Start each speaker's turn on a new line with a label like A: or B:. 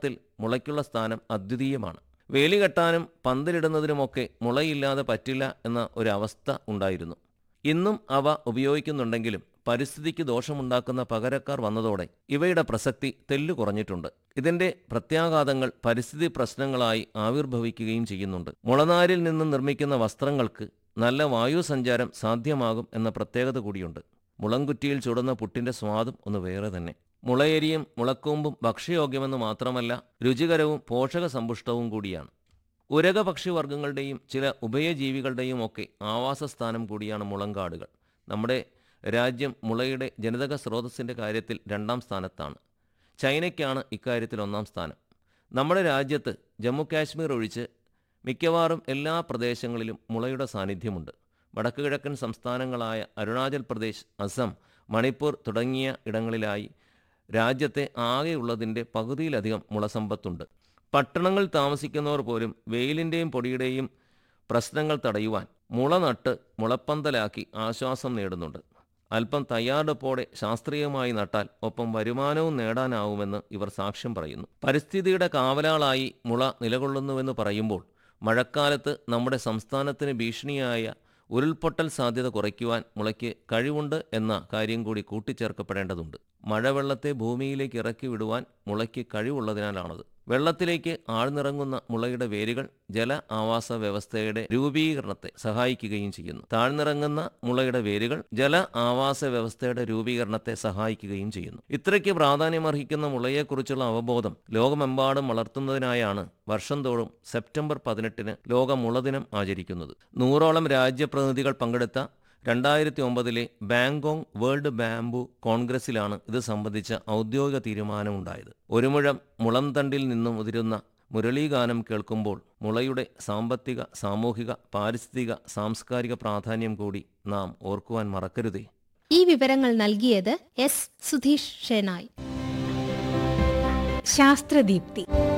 A: കേരളത്തിൽ മുളയ്ക്കുള്ള സ്ഥാനം അദ്വിതീയമാണ് വേലി കെട്ടാനും പന്തലിടുന്നതിനുമൊക്കെ മുളയില്ലാതെ പറ്റില്ല എന്ന ഒരവസ്ഥ ഉണ്ടായിരുന്നു ഇന്നും അവ ഉപയോഗിക്കുന്നുണ്ടെങ്കിലും പരിസ്ഥിതിക്ക് ദോഷമുണ്ടാക്കുന്ന പകരക്കാർ വന്നതോടെ ഇവയുടെ പ്രസക്തി തെല്ലു കുറഞ്ഞിട്ടുണ്ട് ഇതിന്റെ പ്രത്യാഘാതങ്ങൾ പരിസ്ഥിതി പ്രശ്നങ്ങളായി ആവിർഭവിക്കുകയും ചെയ്യുന്നുണ്ട് മുളനാരിൽ നിന്ന് നിർമ്മിക്കുന്ന വസ്ത്രങ്ങൾക്ക് നല്ല വായു സഞ്ചാരം സാധ്യമാകും എന്ന പ്രത്യേകത കൂടിയുണ്ട് മുളങ്കുറ്റിയിൽ ചുടുന്ന പുട്ടിന്റെ സ്വാദും ഒന്ന് വേറെ തന്നെ മുളയരിയും മുളക്കൂമ്പും ഭക്ഷ്യയോഗ്യമെന്ന് മാത്രമല്ല രുചികരവും പോഷക സമ്പുഷ്ടവും കൂടിയാണ് ഉരക പക്ഷിവർഗങ്ങളുടെയും ചില ഉഭയജീവികളുടെയും ഒക്കെ ആവാസസ്ഥാനം കൂടിയാണ് മുളങ്കാടുകൾ നമ്മുടെ രാജ്യം മുളയുടെ ജനിതക സ്രോതസ്സിൻ്റെ കാര്യത്തിൽ രണ്ടാം സ്ഥാനത്താണ് ചൈനയ്ക്കാണ് ഇക്കാര്യത്തിൽ ഒന്നാം സ്ഥാനം നമ്മുടെ രാജ്യത്ത് ജമ്മു കാശ്മീർ ഒഴിച്ച് മിക്കവാറും എല്ലാ പ്രദേശങ്ങളിലും മുളയുടെ സാന്നിധ്യമുണ്ട് വടക്കുകിഴക്കൻ സംസ്ഥാനങ്ങളായ അരുണാചൽ പ്രദേശ് അസം മണിപ്പൂർ തുടങ്ങിയ ഇടങ്ങളിലായി രാജ്യത്തെ ആകെയുള്ളതിൻ്റെ പകുതിയിലധികം മുളസമ്പത്തുണ്ട് പട്ടണങ്ങളിൽ താമസിക്കുന്നവർ പോലും വെയിലിൻ്റെയും പൊടിയുടെയും പ്രശ്നങ്ങൾ തടയുവാൻ മുള നട്ട് മുളപ്പന്തലാക്കി ആശ്വാസം നേടുന്നുണ്ട് അല്പം തയ്യാറെടുപ്പോടെ ശാസ്ത്രീയമായി നട്ടാൽ ഒപ്പം വരുമാനവും നേടാനാവുമെന്ന് ഇവർ സാക്ഷ്യം പറയുന്നു പരിസ്ഥിതിയുടെ കാവലാളായി മുള നിലകൊള്ളുന്നുവെന്ന് പറയുമ്പോൾ മഴക്കാലത്ത് നമ്മുടെ സംസ്ഥാനത്തിന് ഭീഷണിയായ ഉരുൾപൊട്ടൽ സാധ്യത കുറയ്ക്കുവാൻ മുളയ്ക്ക് കഴിവുണ്ട് എന്ന കാര്യം കൂടി കൂട്ടിച്ചേർക്കപ്പെടേണ്ടതുണ്ട് മഴവെള്ളത്തെ ഭൂമിയിലേക്ക് ഇറക്കി വിടുവാൻ മുളയ്ക്ക് കഴിവുള്ളതിനാലാണത് വെള്ളത്തിലേക്ക് ആഴ്ന്നിറങ്ങുന്ന മുളയുടെ വേരുകൾ ജല ആവാസ വ്യവസ്ഥയുടെ രൂപീകരണത്തെ സഹായിക്കുകയും ചെയ്യുന്നു താഴ്ന്നിറങ്ങുന്ന മുളയുടെ വേരുകൾ ജല ആവാസ വ്യവസ്ഥയുടെ രൂപീകരണത്തെ സഹായിക്കുകയും ചെയ്യുന്നു ഇത്രയ്ക്ക് പ്രാധാന്യമർഹിക്കുന്ന മുളയെക്കുറിച്ചുള്ള അവബോധം ലോകമെമ്പാടും വളർത്തുന്നതിനായാണ് വർഷം തോറും സെപ്റ്റംബർ പതിനെട്ടിന് ലോക മുളദിനം ആചരിക്കുന്നത് നൂറോളം രാജ്യപ്രതിനിധികൾ പങ്കെടുത്ത രണ്ടായിരത്തി ഒമ്പതിലെ ബാങ്കോങ് വേൾഡ് ബാംബു കോൺഗ്രസിലാണ് ഇത് സംബന്ധിച്ച ഔദ്യോഗിക തീരുമാനമുണ്ടായത് ഒരു മുഴം മുളം തണ്ടിൽ നിന്നും ഉതിരുന്ന മുരളീഗാനം കേൾക്കുമ്പോൾ മുളയുടെ സാമ്പത്തിക സാമൂഹിക പാരിസ്ഥിതിക സാംസ്കാരിക പ്രാധാന്യം കൂടി നാം ഓർക്കുവാൻ മറക്കരുതേ
B: ഈ വിവരങ്ങൾ നൽകിയത് എസ് സുധീഷ് ഷെനായ്
C: ശാസ്ത്രദീപ്തി